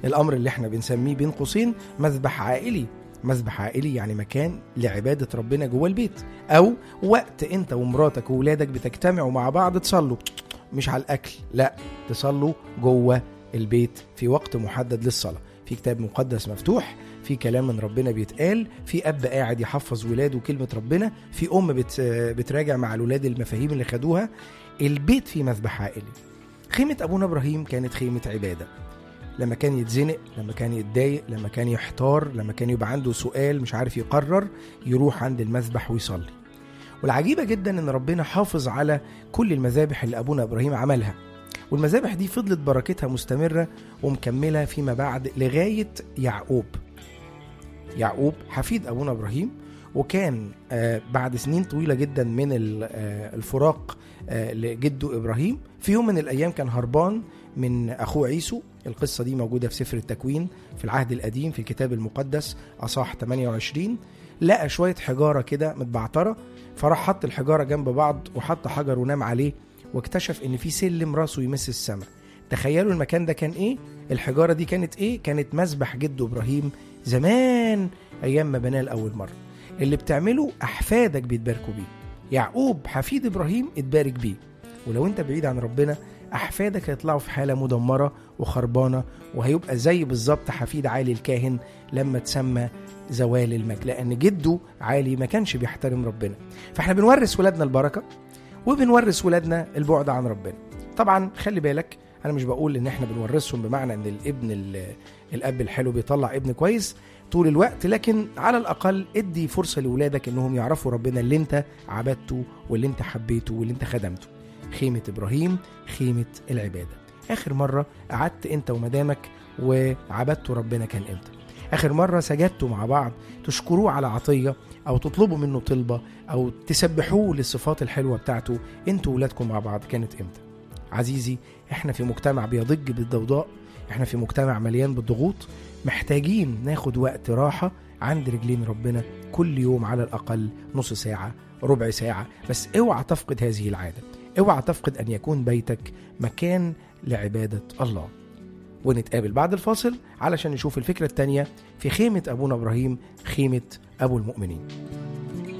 الامر اللي احنا بنسميه بين قوسين مذبح عائلي مذبح عائلي يعني مكان لعبادة ربنا جوه البيت أو وقت أنت ومراتك وولادك بتجتمعوا مع بعض تصلوا مش على الأكل لا تصلوا جوه البيت في وقت محدد للصلاة في كتاب مقدس مفتوح في كلام من ربنا بيتقال في أب قاعد يحفظ ولاده كلمة ربنا في أم بت بتراجع مع الولاد المفاهيم اللي خدوها البيت فيه مذبح عائلي خيمة أبونا إبراهيم كانت خيمة عبادة لما كان يتزنق لما كان يتضايق لما كان يحتار لما كان يبقى عنده سؤال مش عارف يقرر يروح عند المذبح ويصلي والعجيبة جدا ان ربنا حافظ على كل المذابح اللي ابونا ابراهيم عملها والمذابح دي فضلت بركتها مستمرة ومكملة فيما بعد لغاية يعقوب يعقوب حفيد ابونا ابراهيم وكان آه، بعد سنين طويلة جدا من ال- آه، الفراق آه، لجده ابراهيم في يوم من الايام كان هربان من اخوه عيسو القصة دي موجودة في سفر التكوين في العهد القديم في الكتاب المقدس أصح 28 لقى شوية حجارة كده متبعترة فراح حط الحجارة جنب بعض وحط حجر ونام عليه واكتشف إن في سلم راسه يمس السماء تخيلوا المكان ده كان إيه؟ الحجارة دي كانت إيه؟ كانت مذبح جده إبراهيم زمان أيام ما بناه لأول مرة اللي بتعمله أحفادك بيتباركوا بيه يعقوب حفيد إبراهيم اتبارك بيه ولو أنت بعيد عن ربنا أحفادك هيطلعوا في حالة مدمرة وخربانة وهيبقى زي بالظبط حفيد عالي الكاهن لما تسمى زوال المجد لأن جده عالي ما كانش بيحترم ربنا فاحنا بنورث ولادنا البركة وبنورث ولادنا البعد عن ربنا طبعا خلي بالك انا مش بقول ان احنا بنورثهم بمعنى ان الابن ال- الاب الحلو بيطلع ابن كويس طول الوقت لكن على الاقل ادي فرصه لاولادك انهم يعرفوا ربنا اللي انت عبدته واللي انت حبيته واللي انت خدمته خيمه ابراهيم خيمه العباده اخر مره قعدت انت ومدامك وعبدتوا ربنا كان امتى اخر مره سجدتوا مع بعض تشكروه على عطيه او تطلبوا منه طلبه او تسبحوه للصفات الحلوه بتاعته انتوا ولادكم مع بعض كانت امتى عزيزي احنا في مجتمع بيضج بالضوضاء احنا في مجتمع مليان بالضغوط محتاجين ناخد وقت راحه عند رجلين ربنا كل يوم على الاقل نص ساعه ربع ساعه بس اوعى تفقد هذه العاده اوعى تفقد ان يكون بيتك مكان لعباده الله ونتقابل بعد الفاصل علشان نشوف الفكره التانيه في خيمه ابونا ابراهيم خيمه ابو المؤمنين